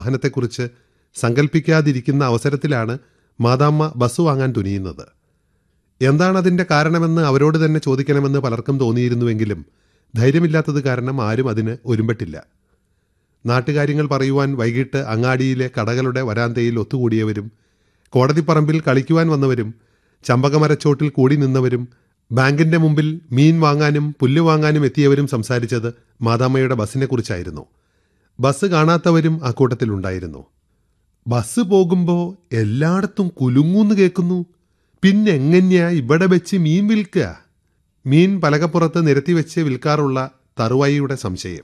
വാഹനത്തെക്കുറിച്ച് സങ്കല്പിക്കാതിരിക്കുന്ന അവസരത്തിലാണ് മാതാമ്മ ബസ് വാങ്ങാൻ തുനിയുന്നത് എന്താണ് അതിൻ്റെ കാരണമെന്ന് അവരോട് തന്നെ ചോദിക്കണമെന്ന് പലർക്കും തോന്നിയിരുന്നുവെങ്കിലും ധൈര്യമില്ലാത്തത് കാരണം ആരും അതിന് ഒരുമ്പെട്ടില്ല നാട്ടുകാര്യങ്ങൾ പറയുവാൻ വൈകിട്ട് അങ്ങാടിയിലെ കടകളുടെ വരാന്തയിൽ ഒത്തുകൂടിയവരും കോടതിപ്പറമ്പിൽ കളിക്കുവാൻ വന്നവരും ചമ്പകമരച്ചോട്ടിൽ കൂടി നിന്നവരും ബാങ്കിന്റെ മുമ്പിൽ മീൻ വാങ്ങാനും പുല്ല് വാങ്ങാനും എത്തിയവരും സംസാരിച്ചത് മാതാമ്മയുടെ ബസ്സിനെക്കുറിച്ചായിരുന്നു ബസ് കാണാത്തവരും ആ കൂട്ടത്തിലുണ്ടായിരുന്നു ബസ് പോകുമ്പോ എല്ലായിടത്തും കുലുങ്ങൂന്ന് കേൾക്കുന്നു പിന്നെ എങ്ങനെയാ ഇവിടെ വെച്ച് മീൻ വിൽക്കുക മീൻ പലകപ്പുറത്ത് നിരത്തി വെച്ച് വിൽക്കാറുള്ള തറുവായിയുടെ സംശയം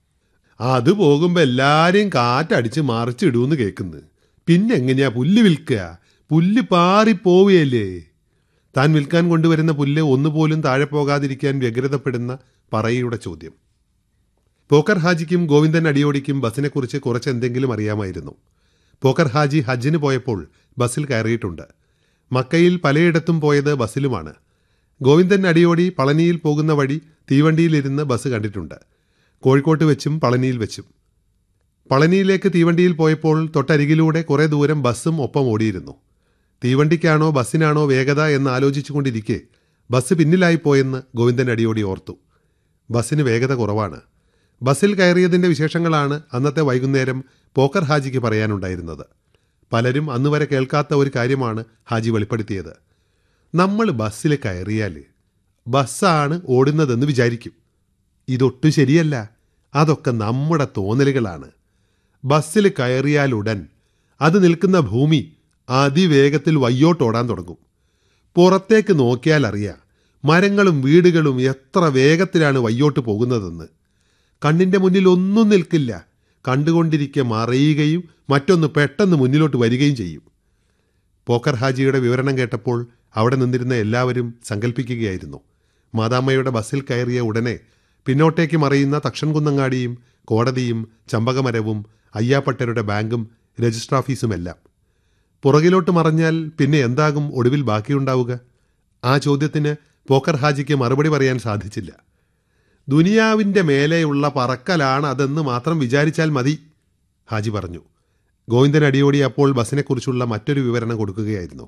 അത് പോകുമ്പോ എല്ലാരെയും കാറ്റടിച്ച് മറിച്ചിടൂന്ന് കേൾക്കുന്നു പിന്നെ എങ്ങനെയാ പുല്ല് വിൽക്കുക പുല്ല് പാറിപ്പോവുകയല്ലേ താൻ വിൽക്കാൻ കൊണ്ടുവരുന്ന പുല്ല് ഒന്നുപോലും താഴെ പോകാതിരിക്കാൻ വ്യഗ്രതപ്പെടുന്ന പറയുടെ ചോദ്യം പോക്കർ ഹാജിക്കും ഗോവിന്ദൻ അടിയോടിക്കും ബസ്സിനെക്കുറിച്ച് കുറച്ച് എന്തെങ്കിലും അറിയാമായിരുന്നു പോക്കർ ഹാജി ഹജ്ജിന് പോയപ്പോൾ ബസ്സിൽ കയറിയിട്ടുണ്ട് മക്കയിൽ പലയിടത്തും പോയത് ബസ്സിലുമാണ് ഗോവിന്ദൻ അടിയോടി പളനിയിൽ പോകുന്ന വഴി തീവണ്ടിയിലിരുന്ന് ബസ് കണ്ടിട്ടുണ്ട് കോഴിക്കോട്ട് വെച്ചും പളനിയിൽ വെച്ചും പളനിയിലേക്ക് തീവണ്ടിയിൽ പോയപ്പോൾ തൊട്ടരികിലൂടെ കുറേ ദൂരം ബസ്സും ഒപ്പം ഓടിയിരുന്നു തീവണ്ടിക്കാണോ ബസ്സിനാണോ വേഗത എന്ന് ആലോചിച്ചുകൊണ്ടിരിക്കെ ബസ് പിന്നിലായിപ്പോയെന്ന് ഗോവിന്ദൻ അടിയോടി ഓർത്തു ബസ്സിന് വേഗത കുറവാണ് ബസ്സിൽ കയറിയതിൻ്റെ വിശേഷങ്ങളാണ് അന്നത്തെ വൈകുന്നേരം പോക്കർ ഹാജിക്ക് പറയാനുണ്ടായിരുന്നത് പലരും അന്ന് വരെ കേൾക്കാത്ത ഒരു കാര്യമാണ് ഹാജി വെളിപ്പെടുത്തിയത് നമ്മൾ ബസ്സിൽ കയറിയാൽ ബസ്സാണ് ഓടുന്നതെന്ന് വിചാരിക്കും ഇതൊട്ടും ശരിയല്ല അതൊക്കെ നമ്മുടെ തോന്നലുകളാണ് ബസ്സിൽ കയറിയാലുടൻ അത് നിൽക്കുന്ന ഭൂമി അതിവേഗത്തിൽ വയ്യോട്ടോടാൻ തുടങ്ങും പുറത്തേക്ക് നോക്കിയാൽ അറിയാം മരങ്ങളും വീടുകളും എത്ര വേഗത്തിലാണ് വയ്യോട്ട് പോകുന്നതെന്ന് കണ്ണിൻ്റെ മുന്നിൽ ഒന്നും നിൽക്കില്ല കണ്ടുകൊണ്ടിരിക്കെ മറയുകയും മറ്റൊന്ന് പെട്ടെന്ന് മുന്നിലോട്ട് വരികയും ചെയ്യും പോക്കർ ഹാജിയുടെ വിവരണം കേട്ടപ്പോൾ അവിടെ നിന്നിരുന്ന എല്ലാവരും സങ്കല്പിക്കുകയായിരുന്നു മാതാമ്മയുടെ ബസ്സിൽ കയറിയ ഉടനെ പിന്നോട്ടേക്ക് മറയുന്ന തക്ഷൻകുന്നങ്ങാടിയും കോടതിയും ചമ്പകമരവും അയ്യാപ്പട്ടരുടെ ബാങ്കും രജിസ്റ്റർ ഓഫീസുമെല്ലാം പുറകിലോട്ട് മറഞ്ഞാൽ പിന്നെ എന്താകും ഒടുവിൽ ബാക്കിയുണ്ടാവുക ആ ചോദ്യത്തിന് പോക്കർ ഹാജിക്ക് മറുപടി പറയാൻ സാധിച്ചില്ല ദുനിയാവിൻ്റെ മേലെയുള്ള പറക്കലാണ് അതെന്ന് മാത്രം വിചാരിച്ചാൽ മതി ഹാജി പറഞ്ഞു ഗോവിന്ദൻ അടിയോടി അപ്പോൾ ബസ്സിനെക്കുറിച്ചുള്ള മറ്റൊരു വിവരണം കൊടുക്കുകയായിരുന്നു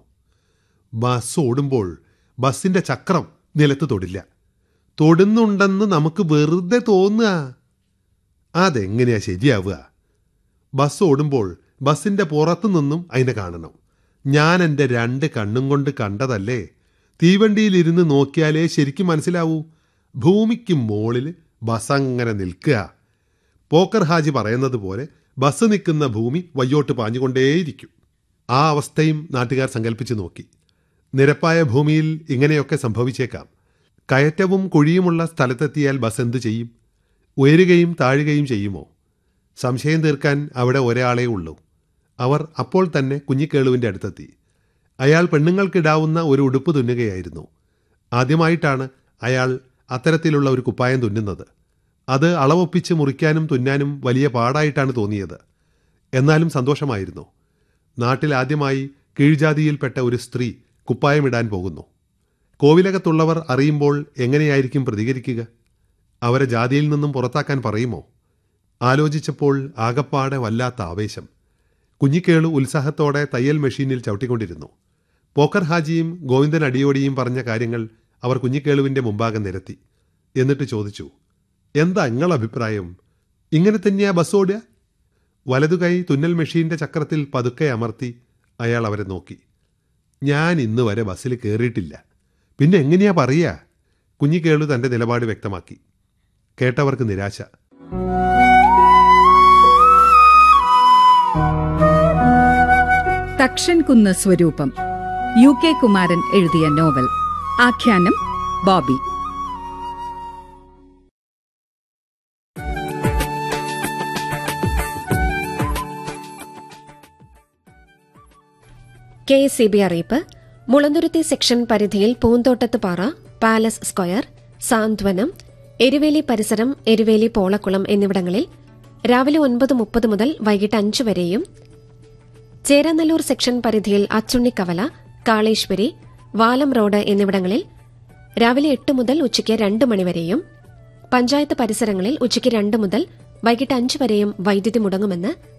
ബസ് ഓടുമ്പോൾ ബസ്സിൻ്റെ ചക്രം നിലത്ത് തൊടില്ല തൊടുന്നുണ്ടെന്ന് നമുക്ക് വെറുതെ തോന്നുക അതെങ്ങനെയാ ശരിയാവുക ബസ് ഓടുമ്പോൾ ബസ്സിൻ്റെ പുറത്തു നിന്നും അതിനെ കാണണം ഞാൻ എൻ്റെ രണ്ട് കണ്ണും കൊണ്ട് കണ്ടതല്ലേ തീവണ്ടിയിലിരുന്ന് നോക്കിയാലേ ശരിക്കും മനസ്സിലാവൂ ഭൂമിക്ക് മുകളിൽ ബസ് അങ്ങനെ നിൽക്കുക പോക്കർ ഹാജി പറയുന്നത് പോലെ ബസ് നിൽക്കുന്ന ഭൂമി വയ്യോട്ട് പാഞ്ഞുകൊണ്ടേയിരിക്കും ആ അവസ്ഥയും നാട്ടുകാർ സങ്കല്പിച്ചു നോക്കി നിരപ്പായ ഭൂമിയിൽ ഇങ്ങനെയൊക്കെ സംഭവിച്ചേക്കാം കയറ്റവും കുഴിയുമുള്ള സ്ഥലത്തെത്തിയാൽ ബസ് എന്തു ചെയ്യും ഉയരുകയും താഴുകയും ചെയ്യുമോ സംശയം തീർക്കാൻ അവിടെ ഒരാളേ ഉള്ളൂ അവർ അപ്പോൾ തന്നെ കുഞ്ഞിക്കേളുവിൻ്റെ അടുത്തെത്തി അയാൾ പെണ്ണുങ്ങൾക്കിടാവുന്ന ഒരു ഉടുപ്പ് തുന്നുകയായിരുന്നു ആദ്യമായിട്ടാണ് അയാൾ അത്തരത്തിലുള്ള ഒരു കുപ്പായം തുന്നുന്നത് അത് അളവൊപ്പിച്ച് മുറിക്കാനും തുന്നാനും വലിയ പാടായിട്ടാണ് തോന്നിയത് എന്നാലും സന്തോഷമായിരുന്നു നാട്ടിൽ ആദ്യമായി കീഴ്ജാതിയിൽപ്പെട്ട ഒരു സ്ത്രീ കുപ്പായമിടാൻ പോകുന്നു കോവിലകത്തുള്ളവർ അറിയുമ്പോൾ എങ്ങനെയായിരിക്കും പ്രതികരിക്കുക അവരെ ജാതിയിൽ നിന്നും പുറത്താക്കാൻ പറയുമോ ആലോചിച്ചപ്പോൾ ആകപ്പാടെ വല്ലാത്ത ആവേശം കുഞ്ഞിക്കേളു ഉത്സാഹത്തോടെ തയ്യൽ മെഷീനിൽ ചവിട്ടിക്കൊണ്ടിരുന്നു പോക്കർ ഹാജിയും ഗോവിന്ദൻ അടിയോടിയും പറഞ്ഞ കാര്യങ്ങൾ അവർ കുഞ്ഞിക്കേളുവിൻ്റെ മുമ്പാകെ നിരത്തി എന്നിട്ട് ചോദിച്ചു എന്താ നിങ്ങളെ അഭിപ്രായം ഇങ്ങനെ തന്നെയാ ബസ് ഓടുക വലതുകൈ തുന്നൽ മെഷീന്റെ ചക്രത്തിൽ പതുക്കെ അമർത്തി അയാൾ അവരെ നോക്കി ഞാൻ ഇന്ന് വരെ ബസ്സിൽ കയറിയിട്ടില്ല പിന്നെ എങ്ങനെയാ പറയുക കുഞ്ഞിക്കേളു തന്റെ നിലപാട് വ്യക്തമാക്കി കേട്ടവർക്ക് നിരാശ തക്ഷൻകുന്ന് സ്വരൂപം യു കെ കുമാരൻ എഴുതിയ നോവൽ ആഖ്യാനം Bobby K S C B അറിയിപ്പ് മുളന്തുരുത്തി സെക്ഷൻ പരിധിയിൽ പൂന്തോട്ടത്ത് പാറ പാലസ് സ്ക്വയർ സാന്ത്വനം എരുവേലി പരിസരം എരുവേലി പോളക്കുളം എന്നിവിടങ്ങളിൽ രാവിലെ ഒൻപത് മുപ്പത് മുതൽ വൈകിട്ട് അഞ്ച് വരെയും ചേരാനല്ലൂർ സെക്ഷൻ പരിധിയിൽ അച്ചുണ്ണിക്കവല കാളേശ്വരി വാലം റോഡ് എന്നിവിടങ്ങളിൽ രാവിലെ എട്ട് മുതൽ ഉച്ചയ്ക്ക് രണ്ട് മണിവരെയും പഞ്ചായത്ത് പരിസരങ്ങളിൽ ഉച്ചയ്ക്ക് രണ്ട് മുതൽ വൈകിട്ട് അഞ്ച് വരെയും വൈദ്യുതി മുടങ്ങുമെന്ന്